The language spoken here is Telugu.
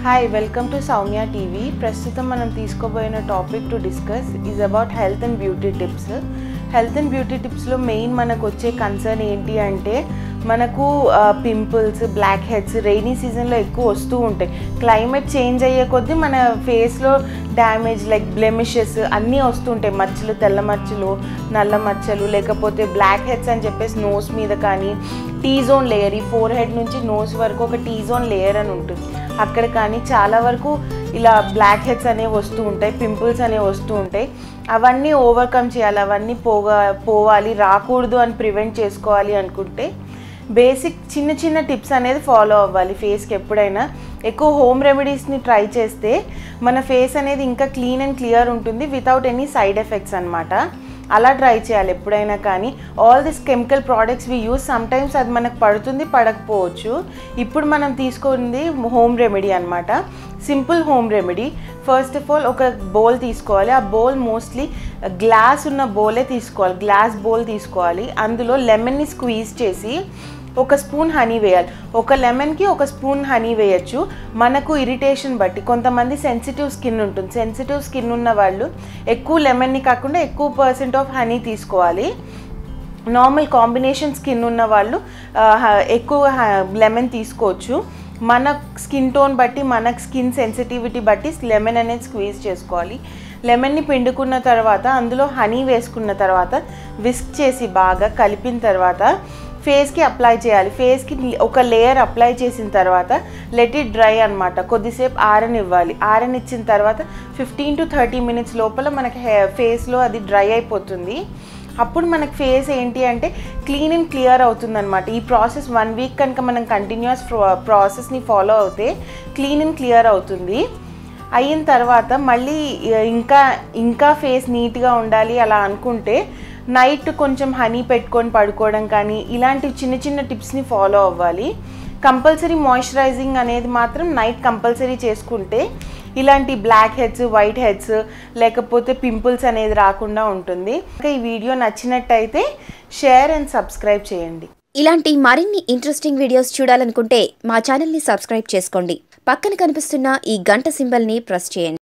hi welcome to Soumya TV ప్రస్తుతం మనం తీసుకోబోయిన topic to discuss is about health and beauty tips health and beauty టిప్స్లో మెయిన్ మనకు వచ్చే కన్సర్న్ ఏంటి అంటే మనకు పింపుల్స్ బ్లాక్ హెడ్స్ రైనీ సీజన్లో ఎక్కువ వస్తూ ఉంటాయి క్లైమేట్ చేంజ్ అయ్యే కొద్దీ మన ఫేస్లో డ్యామేజ్ లైక్ బ్లెమిషెస్ అన్నీ వస్తుంటాయి మచ్చలు తెల్ల మచ్చలు నల్ల మచ్చలు లేకపోతే బ్లాక్ హెడ్స్ అని చెప్పేసి నోస్ మీద కానీ టీ జోన్ లేయర్ ఈ ఫోర్ హెడ్ నుంచి నోస్ వరకు ఒక టీ జోన్ లేయర్ అని ఉంటుంది అక్కడ కానీ చాలా వరకు ఇలా బ్లాక్ హెడ్స్ అనేవి వస్తూ ఉంటాయి పింపుల్స్ అనేవి వస్తూ ఉంటాయి అవన్నీ ఓవర్కమ్ చేయాలి అవన్నీ పోగా పోవాలి రాకూడదు అని ప్రివెంట్ చేసుకోవాలి అనుకుంటే బేసిక్ చిన్న చిన్న టిప్స్ అనేది ఫాలో అవ్వాలి ఫేస్కి ఎప్పుడైనా ఎక్కువ హోమ్ రెమెడీస్ని ట్రై చేస్తే మన ఫేస్ అనేది ఇంకా క్లీన్ అండ్ క్లియర్ ఉంటుంది వితౌట్ ఎనీ సైడ్ ఎఫెక్ట్స్ అనమాట అలా ట్రై చేయాలి ఎప్పుడైనా కానీ all this chemical products we use some times అది మనకు పడుతుంది పడకపోవచ్చు ఇప్పుడు మనం తీసుకుంది హోమ్ రెమెడీ అనమాట simple home remedy first of all ఒక బౌల్ తీసుకోవాలి ఆ బౌల్ మోస్ట్లీ గ్లాస్ ఉన్న బౌలే తీసుకోవాలి గ్లాస్ బౌల్ తీసుకోవాలి అందులో లెమన్ని స్క్వీజ్ చేసి ఒక స్పూన్ హనీ వేయాలి ఒక లెమన్కి ఒక స్పూన్ హనీ వేయచ్చు మనకు ఇరిటేషన్ బట్టి కొంతమంది సెన్సిటివ్ స్కిన్ ఉంటుంది సెన్సిటివ్ స్కిన్ ఉన్న వాళ్ళు ఎక్కువ లెమన్ని కాకుండా ఎక్కువ పర్సెంట్ ఆఫ్ హనీ తీసుకోవాలి నార్మల్ కాంబినేషన్ స్కిన్ ఉన్న వాళ్ళు ఆ, హ- ఎక్కువ లెమన్ తీసుకోవచ్చు మన స్కిన్ టోన్ బట్టి మన స్కిన్ సెన్సిటివిటీ బట్టి లెమన్ అనేది స్క్వీజ్ చేసుకోవాలి లెమన్ని పిండుకున్న తర్వాత అందులో హనీ వేసుకున్న తర్వాత విస్క్ చేసి బాగా కలిపిన తర్వాత ఫేస్కి అప్లై చేయాలి ఫేస్కి ఒక లేయర్ అప్లై చేసిన తర్వాత లెట్ ఇట్ డ్రై అనమాట కొద్దిసేపు ఆరనివ్వాలి ఆరనిచ్చిన తర్వాత ఫిఫ్టీన్ టు థర్టీ మినిట్స్ లోపల మనకి హే ఫేస్లో అది డ్రై అయిపోతుంది అప్పుడు మనకి ఫేస్ ఏంటి అంటే క్లీన్ అండ్ క్లియర్ అవుతుంది అనమాట ఈ ప్రాసెస్ వన్ వీక్ కనుక మనం కంటిన్యూస్ ప్రాసెస్ని ఫాలో అవుతే క్లీన్ అండ్ క్లియర్ అవుతుంది అయిన తర్వాత మళ్ళీ ఇంకా ఇంకా ఫేస్ నీట్గా ఉండాలి అలా అనుకుంటే నైట్ కొంచెం హనీ పెట్టుకొని పడుకోవడం కానీ ఇలాంటి చిన్న చిన్న టిప్స్ని ఫాలో అవ్వాలి కంపల్సరీ మాయిశ్చరైజింగ్ అనేది మాత్రం నైట్ కంపల్సరీ చేసుకుంటే ఇలాంటి బ్లాక్ హెడ్స్ వైట్ హెడ్స్ లేకపోతే పింపుల్స్ అనేది రాకుండా ఉంటుంది ఇంకా ఈ వీడియో నచ్చినట్టయితే షేర్ అండ్ సబ్స్క్రైబ్ చేయండి ఇలాంటి మరిన్ని ఇంట్రెస్టింగ్ వీడియోస్ చూడాలనుకుంటే మా ఛానల్ని సబ్స్క్రైబ్ చేసుకోండి పక్కన కనిపిస్తున్న ఈ గంట సింబల్ని ప్రెస్ చేయండి